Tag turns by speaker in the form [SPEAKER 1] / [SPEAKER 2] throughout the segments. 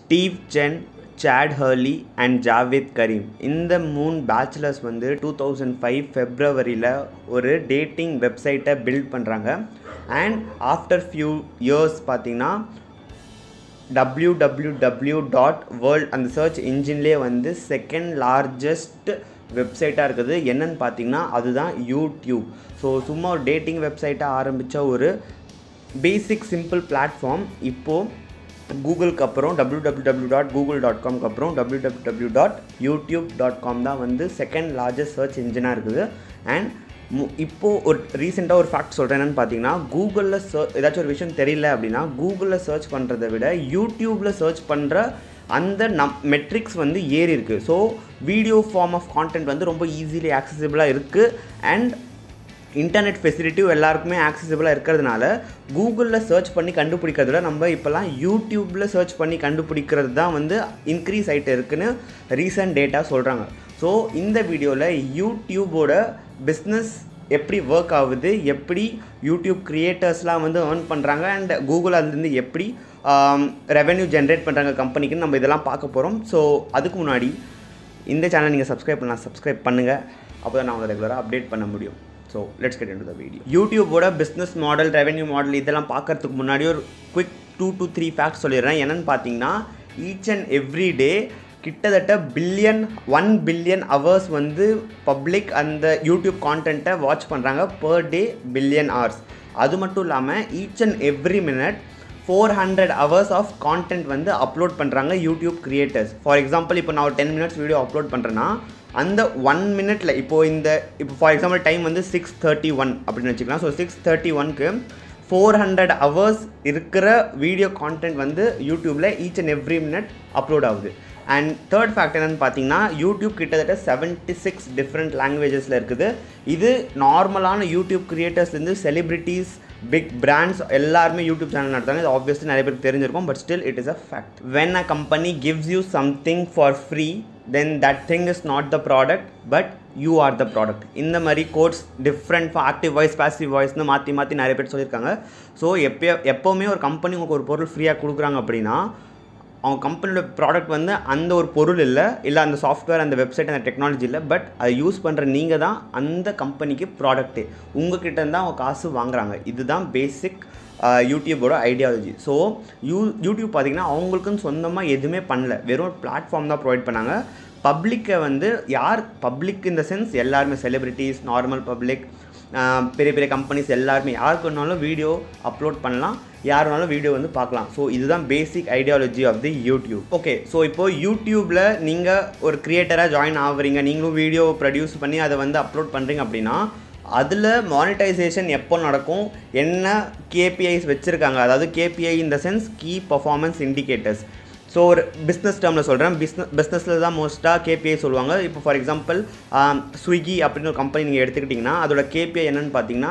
[SPEAKER 1] Steve Chen Chad Hurley and Jawed Karim இந்த மூணு bachelors வந்து டூ தௌசண்ட் ஃபைவ் ஃபெப்ரவரியில் ஒரு டேட்டிங் வெப்சைட்டை பில்ட் பண்ணுறாங்க அண்ட் ஆஃப்டர் ஃபியூ இயர்ஸ் பார்த்தீங்கன்னா W W W dot world அந்த சர்ச் இன்ஜின்லேயே வந்து செகண்ட் லார்ஜஸ்ட் வெப்சைட்டாக இருக்குது என்னன்னு பார்த்தீங்கன்னா அதுதான் யூடியூப் ஸோ சும்மா ஒரு டேட்டிங் வெப்சைட்டை ஆரம்பித்த ஒரு பேசிக் சிம்பிள் பிளாட்ஃபார்ம் இப்போது கூகுளுக்கு அப்புறம் W W W dot Google dot காம்க்கு அப்புறம் W W W dot YouTube dot com தான் வந்து செகண்ட் லார்ஜஸ்ட் சர்ச் இன்ஜினாக இருக்குது அண்ட் இப்போது ஒரு ரீசெண்டாக ஒரு ஃபேக்ட் சொல்கிறேன் என்னென்னு பார்த்தீங்கன்னா கூகுளில் சர்ச் ஏதாச்சும் ஒரு விஷயம் தெரியல அப்படின்னா கூகுளில் சர்ச் பண்ணுறதை விட யூடியூப்பில் சர்ச் பண்ணுற அந்த நம் மெட்ரிக்ஸ் வந்து ஏறி இருக்குது so video form of content வந்து ரொம்ப ஈஸிலி ஆக்சசிபிளாக இருக்குது அண்ட் இன்டர்நெட் ஃபெசிலிட்டியும் எல்லாருக்குமே ஆக்சசிபிளாக இருக்கிறதுனால கூகுளில் சர்ச் பண்ணி கண்டுபிடிக்கிறத விட நம்ம இப்போல்லாம் யூடியூப்பில் சர்ச் பண்ணி கண்டுபிடிக்கிறது தான் வந்து இன்க்ரீஸ் ஆகிட்டு இருக்குன்னு ரீசன்ட் டேட்டா சொல்கிறாங்க ஸோ இந்த வீடியோவில் யூடியூபோட பிஸ்னஸ் எப்படி ஒர்க் ஆகுது எப்படி யூடியூப் க்ரியேட்டர்ஸ்லாம் வந்து ஏர்ன் பண்ணுறாங்க அண்ட் கூகுள் அதுலேருந்து எப்படி ரெவென்யூ ஜென்ரேட் பண்ணுறாங்க கம்பெனிக்குன்னு நம்ம இதெல்லாம் பார்க்க போகிறோம் ஸோ அதுக்கு முன்னாடி இந்த சேனல் நீங்கள் சப்ஸ்கிரைப் பண்ணலாம் சப்ஸ்கிரைப் பண்ணுங்கள் அப்போ தான் நான் உங்களை ரெகுலராக அப்டேட் பண்ண முடியும் so let's get in the video யூடியூபோட பிஸ்னஸ் மாடல் ரெவென்யூ மாடல் இதெல்லாம் பார்க்கறதுக்கு முன்னாடி ஒரு quick two to three facts சொல்லிடுறேன் என்னென்னு பார்த்தீங்கன்னா ஈச் அண்ட் எவ்ரி டே கிட்டத்தட்ட பில்லியன் ஒன் பில்லியன் ஹவர்ஸ் வந்து பப்ளிக் அந்த யூடியூப் கான்டென்ட்டை வாட்ச் பண்ணுறாங்க பர் டே பில்லியன் ஹவர்ஸ் அது மட்டும் இல்லாமல் each and every minute four hundred hours of content வந்து அப்லோட் பண்ணுறாங்க யூடியூப் கிரியேட்டர்ஸ் ஃபார் எக்ஸாம்பிள் இப்போ நான் ஒரு டென் மினிட்ஸ் வீடியோ அப்லோட் பண்ணுறேன்னா அந்த ஒன் மினிட்ல இப்போது இந்த இப்போ ஃபார் எக்ஸாம்பிள் டைம் வந்து சிக்ஸ் தேர்ட்டி ஒன் அப்படின்னு வச்சுக்கலாம் ஸோ சிக்ஸ் தேர்ட்டி ஒன்க்கு ஃபோர் ஹண்ட்ரட் ஹவர்ஸ் இருக்கிற வீடியோ கான்டென்ட் வந்து யூடியூப்பில் each and every minute upload ஆகுது அண்ட் தேர்ட் ஃபேக்ட் என்னென்னு பார்த்தீங்கன்னா யூடியூப் கிட்டத்தட்ட செவன்ட்டி சிக்ஸ் டிஃப்ரெண்ட் லாங்குவேஜஸில் இருக்குது இது நார்மலான யூடியூப் கிரியேட்டர்ஸ்லேருந்து செலிப்ரிட்டிஸ் பிக் பிராண்ட்ஸ் எல்லாருமே யூடியூப் சேனல் நடத்தாங்க இது ஆப்வியஸ்லி நிறைய பேருக்கு தெரிஞ்சிருக்கும் but still it is a fact when a company gives you something for free then that thing is not the product but you are the product இந்த மாதிரி quotes different active voice passive வாய்ஸ்னு மாற்றி மாற்றி நிறைய பேர் சொல்லியிருக்காங்க so எப்போ எப்போவுமே ஒரு கம்பெனி உங்களுக்கு ஒரு பொருள் ஃப்ரீயாக கொடுக்குறாங்க அப்படின்னா அவங்க கம்பெனியோட ப்ராடக்ட் வந்து அந்த ஒரு பொருள் இல்லை இல்லை அந்த சாஃப்ட்வேர் அந்த வெப்சைட் அந்த டெக்னாலஜி இல்லை பட் அதை யூஸ் பண்ணுற நீங்கள் தான் அந்த கம்பெனிக்கு ப்ராடக்ட்டு உங்ககிட்ட இருந்தால் அவங்க காசு வாங்குறாங்க இதுதான் பேசிக் யூடியூபோட ஐடியாலஜி ஸோ யூ யூடியூப் பார்த்திங்கன்னா அவங்களுக்குன்னு சொந்தமாக எதுவுமே பண்ணல வெறும் பிளாட்ஃபார்ம் தான் ப்ரொவைட் பண்ணாங்க பப்ளிக்கை வந்து யார் பப்ளிக் இந்த சென்ஸ் எல்லாருமே செலிப்ரிட்டிஸ் நார்மல் பப்ளிக் பெரிய பெரிய கம்பெனிஸ் எல்லாருமே யாருக்கு வேணாலும் வீடியோ அப்லோட் பண்ணலாம் யார் வேணாலும் வீடியோ வந்து பார்க்கலாம் ஸோ இதுதான் basic ideology of the YouTube okay so இப்போது யூடியூப்பில் நீங்கள் ஒரு க்ரியேட்டராக ஜாயின் ஆகுறீங்க நீங்களும் வீடியோ ப்ரொடியூஸ் பண்ணி அதை வந்து அப்லோட் பண்ணுறீங்க அப்படின்னா அதில் மானிட்டைசேஷன் எப்போ நடக்கும் என்ன கேபிஐஸ் வச்சுருக்காங்க அதாவது கேபிஐ இந்த sense key performance indicators so ஒரு பிஸ்னஸ் டேர்மில் சொல்கிறேன் பிஸ்னஸ் பிஸ்னஸில் தான் மோஸ்ட்டாக கேபிஐ சொல்லுவாங்க இப்போ ஃபார் எக்ஸாம்பிள் ஸ்விக்கி அப்படின்னு ஒரு கம்பெனி நீங்கள் எடுத்துக்கிட்டிங்கன்னா அதோட கேபிஐ என்னென்னு பார்த்தீங்கன்னா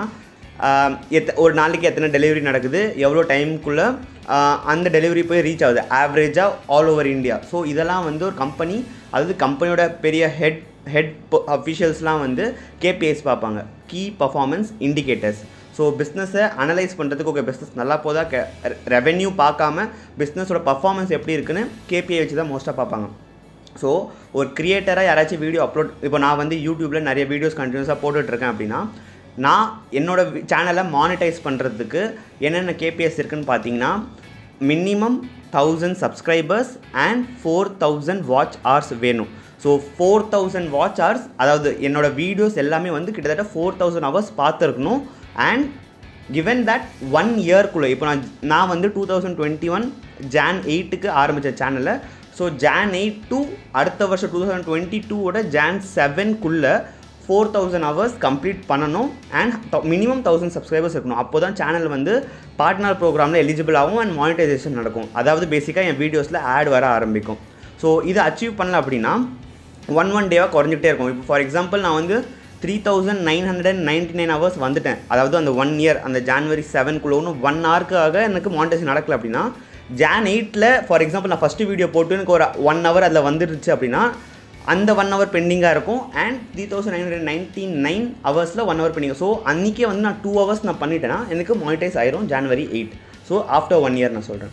[SPEAKER 1] எத்த ஒரு நாளைக்கு எத்தனை டெலிவரி நடக்குது எவ்வளோ டைமுக்குள்ளே அந்த டெலிவரி போய் ரீச் ஆகுது ஆவரேஜாக ஆல் ஓவர் இந்தியா ஸோ இதெல்லாம் வந்து ஒரு கம்பெனி அதாவது கம்பெனியோட பெரிய ஹெட் ஹெட் அஃபிஷியல்ஸ்லாம் வந்து கேபிஐஸ் பார்ப்பாங்க கீ பர்ஃபார்மன்ஸ் இண்டிகேட்டர்ஸ் ஸோ பிஸ்னஸை அனலைஸ் பண்ணுறதுக்கு ஓகே பிஸ்னஸ் நல்லா போதா கே ரெவென்யூ பார்க்காம பிஸ்னஸோட பர்ஃபார்மன்ஸ் எப்படி இருக்குன்னு கேபிஐ வச்சு தான் மோஸ்ட்டாக பார்ப்பாங்க ஸோ ஒரு க்ரியேட்டராக யாராச்சும் வீடியோ அப்லோட் இப்போ நான் வந்து யூடியூப்பில் நிறைய வீடியோஸ் கண்டினியூஸாக போட்டுட்ருக்கேன் அப்படின்னா நான் என்னோடய சேனலை மானிட்டைஸ் பண்ணுறதுக்கு என்னென்ன கேபிஎஸ் இருக்குதுன்னு பார்த்தீங்கன்னா minimum thousand subscribers and four thousand watch hours வேணும் so four thousand watch hours அதாவது என்னோடய வீடியோஸ் எல்லாமே வந்து கிட்டத்தட்ட ஃபோர் தௌசண்ட் ஹவர்ஸ் பார்த்துருக்கணும் அண்ட் கிவன் தட் ஒன் இயர்க்குள்ளே இப்போ நான் நான் வந்து two thousand twenty one Jan எயிட்டுக்கு ஆரம்பித்த சேனலில் ஸோ ஜான் எயிட் டூ அடுத்த வருஷம் டூ தௌசண்ட் டுவெண்ட்டி டூவோட ஜான் செவன்குள்ளே ஃபோர் தௌசண்ட் ஹவர்ஸ் கம்ப்ளீட் பண்ணணும் அண்ட் மினிமம் தௌசண்ட் சப்ஸ்கிரைபர்ஸ் இருக்கணும் அப்போ தான் சேனல் வந்து பார்ட்னர் ப்ரோக்ராமில் எலிஜிபிள் ஆகும் அண்ட் மானிட்டைசேஷன் நடக்கும் அதாவது பேசிக்காக என் வீடியோஸில் ஆட் வர ஆரம்பிக்கும் ஸோ இதை அச்சீவ் பண்ணல அப்படின்னா ஒன் ஒன் டேவாக குறைஞ்சிட்டே இருக்கும் இப்போ ஃபார் எக்ஸாம்பிள் நான் வந்து three thousand nine hundred and ninety nine hours வந்துட்டேன் அதாவது அந்த ஒன் இயர் அந்த ஜான்வரி செவன்குள்ளே ஒன்று ஒன் ஹவருக்காக எனக்கு மானிட்டேஷன் நடக்கல அப்படின்னா ஜான் எயிட்டில் ஃபார் எக்ஸாம்பிள் நான் ஃபஸ்ட்டு வீடியோ போட்டு எனக்கு ஒரு ஒன் ஹவர் அதில் வந்துருச்சு அப்படின்னா அந்த ஒன் ஹவர் பெண்டிங்காக இருக்கும் and three thousand nine hundred ninety nine ஹவர்ஸில் ஒன் ஹவர் பெண்டிங் ஸோ அன்றைக்கே வந்து நான் டூ ஹவர்ஸ் நான் பண்ணிட்டேன்னா எனக்கு மானிட்டைஸ் ஆயிரும் January eight so after one year நான் சொல்கிறேன்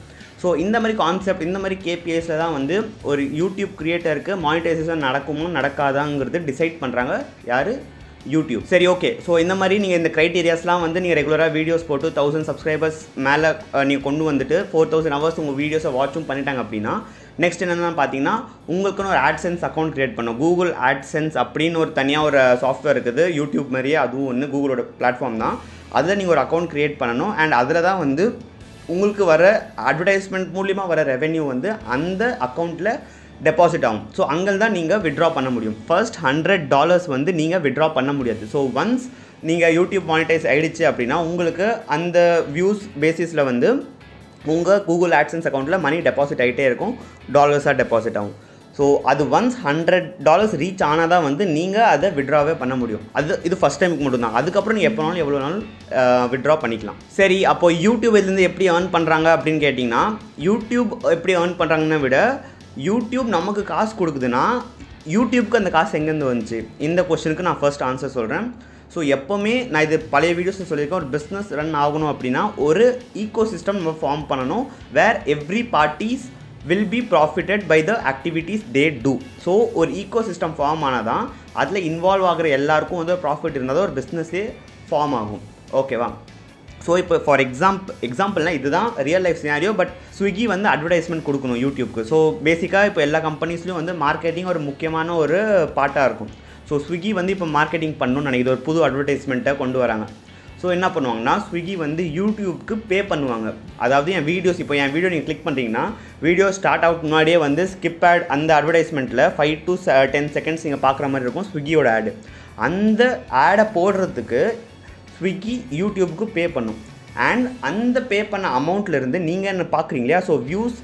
[SPEAKER 1] ஸோ இந்த மாதிரி கான்செப்ட் இந்த மாதிரி கேபிஐஸில் தான் வந்து ஒரு யூடியூப் கிரியேட்டருக்கு மானிட்டைசேஷன் நடக்குமோ நடக்காதாங்கிறது டிசைட் பண்ணுறாங்க யார் யூடியூப் சரி ஓகே ஸோ இந்த மாதிரி நீங்கள் இந்த க்ரைட்டீரியாஸ்லாம் வந்து நீங்கள் ரெகுலராக வீடியோஸ் போட்டு தௌசண்ட் சப்ஸ்கிரைபர்ஸ் மேலே நீங்கள் கொண்டு வந்துட்டு ஃபோர் தௌசண்ட் ஹவர்ஸ் உங்கள் வீடியோஸை வாட்சும் பண்ணிட்டாங்க அப்படின்னா நெக்ஸ்ட் என்னென்னு பார்த்தீங்கன்னா உங்களுக்குன்னு ஒரு ஆட்சென்ஸ் அக்கௌண்ட் க்ரியேட் பண்ணும் கூகுள் ஆட்சென்ஸ் அப்படின்னு ஒரு தனியாக ஒரு சாஃப்ட்வேர் இருக்குது யூடியூப் மாதிரியே அதுவும் ஒன்று கூகுளோட பிளாட்ஃபார்ம் தான் அதில் நீங்கள் ஒரு அக்கௌண்ட் க்ரியேட் பண்ணணும் அண்ட் அதில் தான் வந்து உங்களுக்கு வர அட்வர்டைஸ்மெண்ட் மூலிமா வர ரெவென்யூ வந்து அந்த அக்கௌண்ட்டில் டெபாசிட் ஆகும் ஸோ அங்கே தான் நீங்கள் விட்ரா பண்ண முடியும் ஃபர்ஸ்ட் ஹண்ட்ரட் டாலர்ஸ் வந்து நீங்கள் விட்ரா பண்ண முடியாது ஸோ ஒன்ஸ் நீங்கள் யூடியூப் மானிட்டைஸ் ஆகிடுச்சு அப்படின்னா உங்களுக்கு அந்த வியூஸ் பேசிஸில் வந்து உங்கள் கூகுள் ஆட்சன்ஸ் அக்கௌண்ட்டில் மணி டெபாசிட் ஆகிட்டே இருக்கும் டாலர்ஸாக டெபாசிட் ஆகும் ஸோ அது ஒன்ஸ் ஹண்ட்ரட் டாலர்ஸ் ரீச் ஆனால் தான் வந்து நீங்கள் அதை விட்ராவே பண்ண முடியும் அது இது ஃபஸ்ட் டைமுக்கு மட்டும்தான் அதுக்கப்புறம் நீங்கள் எப்போ நாளும் எவ்வளோ நாளும் விட்ரா பண்ணிக்கலாம் சரி அப்போ யூடியூப் இதுலேருந்து எப்படி ஏர்ன் பண்ணுறாங்க அப்படின்னு கேட்டிங்கன்னா யூடியூப் எப்படி ஏர்ன் பண்ணுறாங்கன்னு விட யூடியூப் நமக்கு காசு கொடுக்குதுன்னா யூடியூப்க்கு அந்த காசு எங்கேருந்து வந்துச்சு இந்த கொஸ்டினுக்கு நான் ஃபர்ஸ்ட் ஆன்சர் சொல்கிறேன் ஸோ எப்போவுமே நான் இது பழைய வீடியோஸில் சொல்லியிருக்கேன் ஒரு பிஸ்னஸ் ரன் ஆகணும் அப்படின்னா ஒரு ஈகோ சிஸ்டம் நம்ம ஃபார்ம் பண்ணணும் where every parties will be profited by the activities they do so ஒரு ஈகோ சிஸ்டம் ஃபார்ம் ஆனால் தான் அதில் இன்வால்வ் ஆகிற எல்லாருக்கும் வந்து ப்ராஃபிட் இருந்தால் தான் ஒரு பிஸ்னஸே ஃபார்ம் ஆகும் ஓகேவா ஸோ இப்போ ஃபார் எக்ஸாம்பிள் எக்ஸாம்பிள்னால் இதுதான் real life scenario but Swiggy வந்து அட்வர்டைஸ்மெண்ட் கொடுக்கணும் யூடியூப்க்கு ஸோ பேசிக்காக இப்போ எல்லா கம்பெனிஸ்லையும் வந்து மார்க்கெட்டிங் ஒரு முக்கியமான ஒரு பார்ட்டாக இருக்கும் ஸோ ஸ்விக்கி வந்து இப்போ மார்க்கெட்டிங் பண்ணணும்னு நினைக்கிது ஒரு புது அட்வர்டைஸ்மெண்ட்டை கொண்டு வராங்க ஸோ என்ன பண்ணுவாங்கன்னா ஸ்விக்கி வந்து யூடியூப்க்கு பே பண்ணுவாங்க அதாவது என் வீடியோஸ் இப்போ என் வீடியோ நீங்கள் கிளிக் பண்ணுறீங்கன்னா வீடியோ ஸ்டார்ட் அவுட் முன்னாடியே வந்து ஸ்கிப் ஆட் அந்த அட்வர்டைஸ்மெண்ட்டில் ஃபைவ் டு டென் செகண்ட்ஸ் நீங்கள் பார்க்குற மாதிரி இருக்கும் ஸ்விக்கியோட ஆடு அந்த ஆடை போடுறதுக்கு ஸ்விக்கி யூடியூப்க்கு பே பண்ணும் அண்ட் அந்த பே பண்ண அமௌண்ட்லேருந்து நீங்கள் என்ன பார்க்குறீங்க இல்லையா so views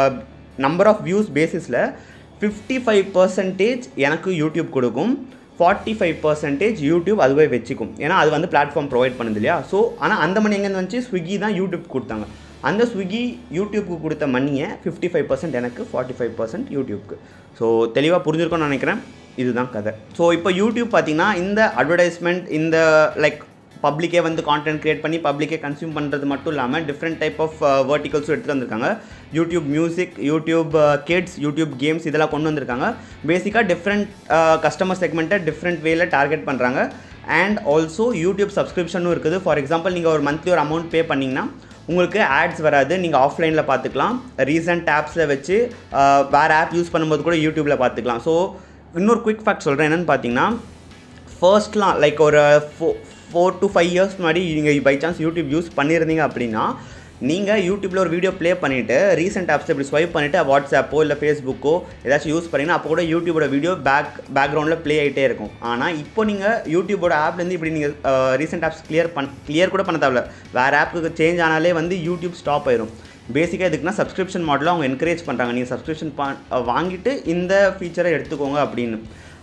[SPEAKER 1] number of views பேசிஸில் ஃபிஃப்டி ஃபைவ் பர்சன்டேஜ் எனக்கு யூடியூப் கொடுக்கும் ஃபார்ட்டி ஃபைவ் பர்சன்டேஜ் யூடியூப் அதுவே வச்சுக்கும் ஏன்னா அது வந்து பிளாட்ஃபார்ம் ப்ரொவைட் பண்ணுது இல்லையா ஸோ ஆனால் அந்த மணி எங்கேருந்து வந்துச்சு ஸ்விக்கி தான் யூடியூப் கொடுத்தாங்க அந்த ஸ்விக்கி யூடியூப்க்கு கொடுத்த மணியை ஃபிஃப்டி ஃபைவ் பர்சன்ட் எனக்கு ஃபார்ட்டி ஃபைவ் பர்சன்ட் யூடியூப்க்கு ஸோ தெளிவாக புரிஞ்சிருக்கோன்னு நினைக்கிறேன் இதுதான் கதை ஸோ இப்போ யூடியூப் பார்த்தீங்கன்னா இந்த அட்வர்டைஸ்மெண்ட் இந்த லைக் பப்ளிக்கே வந்து கான்டென்ட் க்ரியேட் பண்ணி பப்ளிக்கே கன்சியூம் பண்ணுறது மட்டும் இல்லாமல் டிஃப்ரெண்ட் டைப் ஆஃப் வேர்ட்டிகல்ஸும் எடுத்து வந்திருக்காங்க YouTube music YouTube kids YouTube games இதெல்லாம் கொண்டு வந்திருக்காங்க பேசிக்காக டிஃப்ரெண்ட் கஸ்டமர் செக்மெண்ட்டை டிஃப்ரெண்ட் வேல டார்கெட் பண்ணுறாங்க அண்ட் ஆல்சோ யூடியூப் சப்ஸ்கிரிப்ஷனும் இருக்குது ஃபார் எக்ஸாம்பிள் நீங்கள் ஒரு மந்த்லி ஒரு அமௌண்ட் பே பண்ணிங்கன்னா உங்களுக்கு ஆட்ஸ் வராது நீங்கள் ஆஃப்லைனில் பார்த்துக்கலாம் ரீசன்ட் ஆப்ஸில் வச்சு வேறு ஆப் யூஸ் பண்ணும்போது கூட யூடியூப்பில் பார்த்துக்கலாம் ஸோ இன்னொரு குவிக் ஃபேக்ட் சொல்கிறேன் என்னென்னு பார்த்தீங்கன்னா ஃபர்ஸ்ட்லாம் லைக் ஒரு ஃபோ ஃபோர் டு ஃபைவ் இயர்ஸ் முன்னாடி நீங்கள் பை சான்ஸ் யூடியூப் யூஸ் பண்ணியிருந்தீங்க அப்படின்னா நீங்கள் யூடியூப்பில் ஒரு வீடியோ ப்ளே பண்ணிவிட்டு ரீசெண்ட் ஆப்ஸ் இப்படி ஸ்வைப் பண்ணிவிட்டு வாட்ஸ்அப்போ இல்லை ஃபேஸ்புக்கோ ஏதாச்சும் யூஸ் பண்ணிங்கன்னா அப்போ கூட யூடியூபோட வீடியோ பேக் பேக்ரவுண்டில் ப்ளே ஆகிட்டே இருக்கும் ஆனால் இப்போ நீங்கள் யூடியூபோட ஆப்லேருந்து இப்படி நீங்கள் ரீசெண்ட் ஆப்ஸ் கிளியர் பண் கிளியர் கூட பண்ண தேவையில்ல வேறு ஆப்புக்கு சேஞ்ச் ஆனாலே வந்து யூடியூப் ஸ்டாப் ஆயிரும் பேசிக்காக இதுக்குன்னா சப்ஸ்கிரிப்ஷன் மாடலில் அவங்க என்கரேஜ் பண்ணுறாங்க நீங்கள் சப்ஸ்கிரிப்ஷன் பா வாங்கிட்டு இந்த ஃபீச்சரை எடுத்துக்கோங்க அப்படின்னு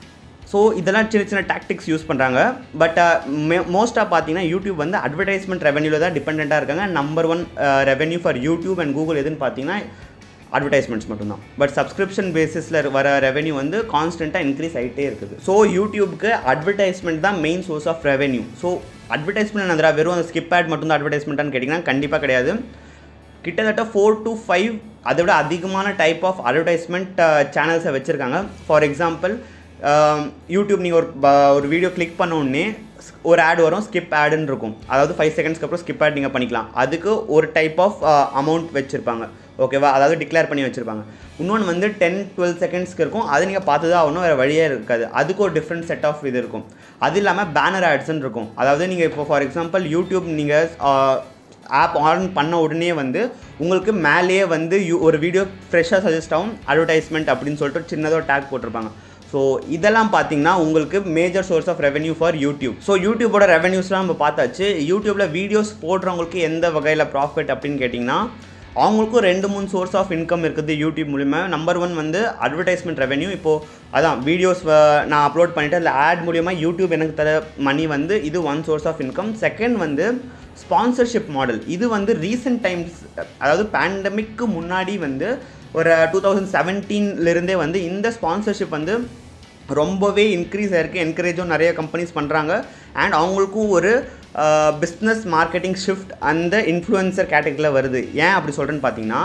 [SPEAKER 1] ஸோ இதெல்லாம் சின்ன சின்ன டாக்டிக்ஸ் யூஸ் பண்ணுறாங்க பட் மோஸ்ட்டாக பார்த்தீங்கன்னா யூடியூப் வந்து அட்வர்டைஸ்மெண்ட் ரெவன்யூவில் தான் டிபெண்ட்டாக இருக்காங்க number one revenue for YouTube and Google எதுன்னு பார்த்தீங்கன்னா அட்வர்டைஸ்மெண்ட்ஸ் மட்டும்தான் பட் சப்ஸ்கிரிப்ஷன் பேசிஸில் வர ரெவன்யூ வந்து கான்ஸ்டண்ட்டாக இன்க்ரீஸ் ஆகிட்டே இருக்குது ஸோ யூடியூப்க்கு அட்வர்டைஸ்மெண்ட் தான் main source of revenue so advertisement என்னதுரா வெறும் அந்த ஸ்கிப் ஆட் மட்டும் தான் அட்வர்டைஸ்மெண்ட்டான்னு கேட்டிங்கன்னா கண்டிப்பாக கிடையாது கிட்டத்தட்ட ஃபோர் டு ஃபைவ் அதை விட அதிகமான டைப் ஆஃப் அட்வர்டைஸ்மெண்ட் சேனல்ஸை வச்சுருக்காங்க ஃபார் எக்ஸாம்பிள் யூடியூப் நீங்கள் ஒரு ஒரு வீடியோ கிளிக் பண்ண உடனே ஒரு ஆட் வரும் ஸ்கிப் ஆடுன்னு இருக்கும் அதாவது ஃபைவ் செகண்ட்ஸ்க்கு அப்புறம் ஸ்கிப் ஆட் நீங்கள் பண்ணிக்கலாம் அதுக்கு ஒரு டைப் ஆஃப் அமௌண்ட் வச்சுருப்பாங்க ஓகேவா அதாவது டிக்ளேர் பண்ணி வச்சுருப்பாங்க இன்னொன்று வந்து டென் டுவெல் செகண்ட்ஸ்க்கு இருக்கும் அது நீங்கள் பார்த்து தான் ஆகணும் வேறு வழியே இருக்காது அதுக்கு ஒரு டிஃப்ரெண்ட் செட் ஆஃப் இது இருக்கும் அது இல்லாமல் பேனர் ஆட்ஸ்ன்னு இருக்கும் அதாவது நீங்கள் இப்போ ஃபார் எக்ஸாம்பிள் யூடியூப் நீங்கள் ஆப் ஆன் பண்ண உடனே வந்து உங்களுக்கு மேலேயே வந்து யூ ஒரு வீடியோ ஃப்ரெஷ்ஷாக சஜஸ்ட் ஆகும் அட்வர்டைஸ்மெண்ட் அப்படின்னு சொல்லிட்டு சின்னதாக டேக் போட்டிருப்பாங்க ஸோ இதெல்லாம் பார்த்தீங்கன்னா உங்களுக்கு major source of revenue for YouTube so யூடியூபோட ரெவன்யூஸ்லாம் நம்ம பார்த்தாச்சு யூடியூப்பில் வீடியோஸ் போடுறவங்களுக்கு எந்த வகையில் ப்ராஃபிட் அப்படின்னு கேட்டிங்கன்னா அவங்களுக்கும் ரெண்டு மூணு சோர்ஸ் ஆஃப் இன்கம் இருக்குது யூடியூப் மூலிமா நம்பர் ஒன் வந்து அட்வர்டைஸ்மெண்ட் ரெவன்யூ இப்போது அதான் வீடியோஸ் நான் அப்லோட் பண்ணிவிட்டு அதில் ஆட் மூலியமாக யூடியூப் எனக்கு தர மணி வந்து இது one source of income second வந்து ஸ்பான்சர்ஷிப் மாடல் இது வந்து ரீசெண்ட் டைம்ஸ் அதாவது பேண்டமிக்கு முன்னாடி வந்து ஒரு டூ தௌசண்ட் செவன்டீன்லேருந்தே வந்து இந்த ஸ்பான்சர்ஷிப் வந்து ரொம்பவே இன்க்ரீஸ் ஆயிருக்கு என்கரேஜும் நிறைய கம்பெனிஸ் பண்ணுறாங்க அண்ட் அவங்களுக்கும் ஒரு பிஸ்னஸ் மார்க்கெட்டிங் ஷிஃப்ட் அந்த இன்ஃப்ளூயன்சர் கேட்டகரியில் வருது ஏன் அப்படி சொல்கிறேன்னு பார்த்தீங்கன்னா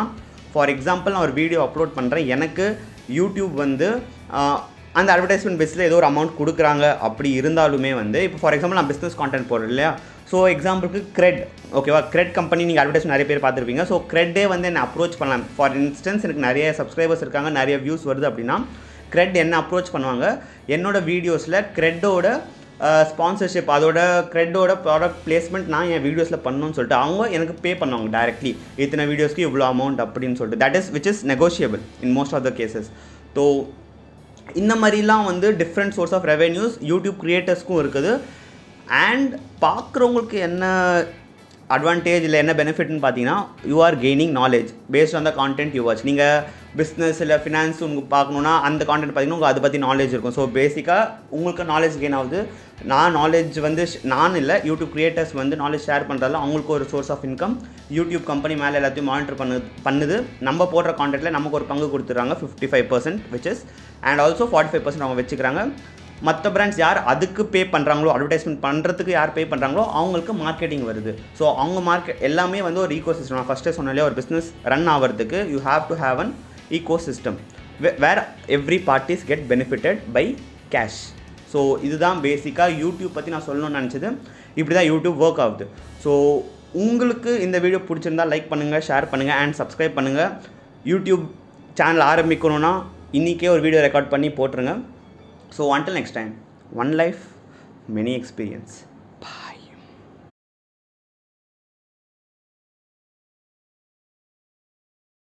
[SPEAKER 1] ஃபார் எக்ஸாம்பிள் நான் ஒரு வீடியோ அப்லோட் பண்ணுறேன் எனக்கு யூடியூப் வந்து ஆஹ், அந்த அட்வர்டைஸ்மெண்ட் பேஸில் ஏதோ ஒரு அமௌண்ட் கொடுக்குறாங்க அப்படி இருந்தாலுமே வந்து இப்போ ஃபார் எக்ஸாம்பிள் நான் பிஸ்னஸ் கான்டென்ட் போடுறேன் இல்லையா ஸோ எக்ஸாம்பிளுக்கு க்ரெட் ஓகேவா க்ரெட் கம்பெனி நீங்கள் அட்வர்டைஸ் நிறைய பேர் பார்த்துருப்பீங்க ஸோ க்ரெட்டே வந்து என்ன அப்ரோச் பண்ணலாம் ஃபார் இன்ஸ்டன்ஸ் எனக்கு நிறைய சப்ஸ்கிரைபர்ஸ் இருக்காங்க நிறைய வியூஸ் வருது அப்படின்னா க்ரெட் என்ன அப்ரோச் பண்ணுவாங்க என்னோட வீடியோஸில் க்ரெட்டோட ஸ்பான்சர்ஷிப் அதோட க்ரெட்டோட ப்ராடக்ட் பிளேஸ்மெண்ட் நான் என் வீடியோஸில் பண்ணணும்னு சொல்லிட்டு அவங்க எனக்கு பே பண்ணுவாங்க டேரெக்ட்லி இத்தனை வீடியோஸ்க்கு இவ்வளோ அமௌண்ட் அப்படின்னு சொல்லிட்டு that is which is negotiable in most of the cases so இந்த மாதிரிலாம் வந்து different source of revenues YouTube க்ரியேட்டர்ஸ்க்கும் இருக்குது அண்ட் பார்க்குறவங்களுக்கு என்ன அட்வான்டேஜ் இல்லை என்ன பெனிஃபிட்னு பார்த்தீங்கன்னா you are gaining knowledge based on the content you watch நீங்கள் பிஸ்னஸ் இல்லை ஃபினான்ஸ் உங்களுக்கு பார்க்கணுன்னா அந்த கான்டென்ட் பார்த்தீங்கன்னா உங்களுக்கு அதை பற்றி நாலேஜ் இருக்கும் ஸோ பேசிக்காக உங்களுக்கு நாலேஜ் கெயின் ஆகுது நான் நாலேஜ் வந்து sh- நான் இல்லை யூடியூப் கிரியேட்டர்ஸ் வந்து நாலேஜ் ஷேர் பண்ணுறதால அவங்களுக்கு ஒரு source of income YouTube company மேலே எல்லாத்தையும் மானிட்டர் பண்ணுது பண்ணுது நம்ம போடுற கான்டென்ட்டில் நமக்கு ஒரு பங்கு கொடுத்துட்றாங்க fifty five percent which is and also forty five percent அவங்க வச்சுக்கிறாங்க மற்ற பிராண்ட்ஸ் யார் அதுக்கு பே பண்ணுறாங்களோ அட்வர்டைஸ்மெண்ட் பண்ணுறதுக்கு யார் பே பண்ணுறாங்களோ அவங்களுக்கு மார்க்கெட்டிங் வருது ஸோ அவங்க மார்க்கெட் எல்லாமே வந்து ஒரு ஈகோ சிஸ்டம் நான் ஃபஸ்ட்டே சொன்னாலே ஒரு பிஸ்னஸ் ரன் ஆகிறதுக்கு you have to have an ecosystem where every parties get benefitted by cash so இதுதான் பேசிக்காக யூடியூப் பற்றி நான் சொல்லணும்னு நினச்சது இப்படி தான் யூடியூப் ஒர்க் ஆகுது ஸோ உங்களுக்கு இந்த வீடியோ பிடிச்சிருந்தா லைக் பண்ணுங்கள் ஷேர் பண்ணுங்கள் அண்ட் சப்ஸ்கிரைப் பண்ணுங்கள் யூடியூப் சேனல் ஆரம்பிக்கணும்னா இன்றைக்கே ஒரு வீடியோ ரெக்கார்ட் பண்ணி போட்டுருங்க so until next time one life many experience